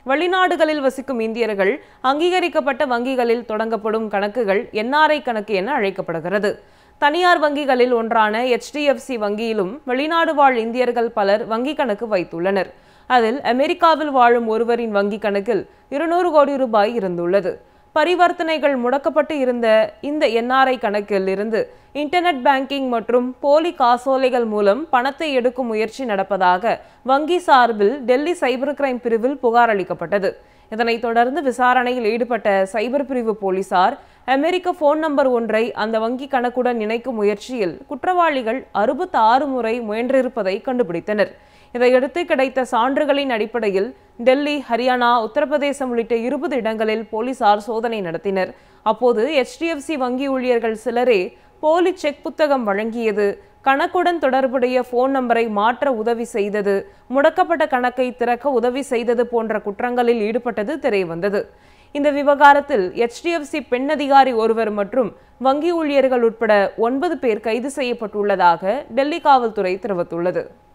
வெளிநாடுகளில் வசிக்கும் இந்தியர்கள் அங்கீகரிக்கப்பட்ட வங்கிகளில் தொடங்கப்படும் கணக்குகள் என்ஆர்ஐ கணக்கு என அழைக்கப்படுகிறது தனியார் வங்கிகளில் ஒன்றான HDFC வங்கியிலும் வெளிநாடு வாழ் இந்தியர்கள் பலர் வங்கி கணக்கு வைத்துள்ளனர் அதில் அமெரிக்காவில் வாழும் ஒருவரின் வங்கி கணக்கில் இருநூறு கோடி ரூபாய் இருந்துள்ளது பரிவர்த்தனைகள் முடக்கப்பட்டு இருந்த இந்த என்ஆர்ஐ கணக்கில் இருந்து இன்டர்நெட் பேங்கிங் மற்றும் போலி காசோலைகள் மூலம் பணத்தை எடுக்கும் முயற்சி நடப்பதாக வங்கி சார்பில் டெல்லி சைபர் கிரைம் பிரிவில் புகார் அளிக்கப்பட்டது இதனைத் தொடர்ந்து விசாரணையில் ஈடுபட்ட சைபர் பிரிவு போலீசார் அமெரிக்க போன் நம்பர் ஒன்றை அந்த வங்கி கணக்குடன் இணைக்கும் முயற்சியில் குற்றவாளிகள் அறுபத்தி ஆறு முறை முயன்றிருப்பதை கண்டுபிடித்தனர் இதையடுத்து கிடைத்த சான்றுகளின் அடிப்படையில் டெல்லி ஹரியானா உத்தரப்பிரதேசம் உள்ளிட்ட இருபது இடங்களில் போலீசார் சோதனை நடத்தினர் அப்போது HDFC வங்கி ஊழியர்கள் சிலரே போலி செக் புத்தகம் வழங்கியது கணக்குடன் தொடர்புடைய போன் நம்பரை மாற்ற உதவி செய்தது முடக்கப்பட்ட கணக்கை திறக்க உதவி செய்தது போன்ற குற்றங்களில் ஈடுபட்டது தெரியவந்தது இந்த விவகாரத்தில் HDFC பெண் அதிகாரி ஒருவர் மற்றும் வங்கி ஊழியர்கள் உட்பட ஒன்பது பேர் கைது செய்யப்பட்டுள்ளதாக டெல்லி காவல்துறை தெரிவித்துள்ளது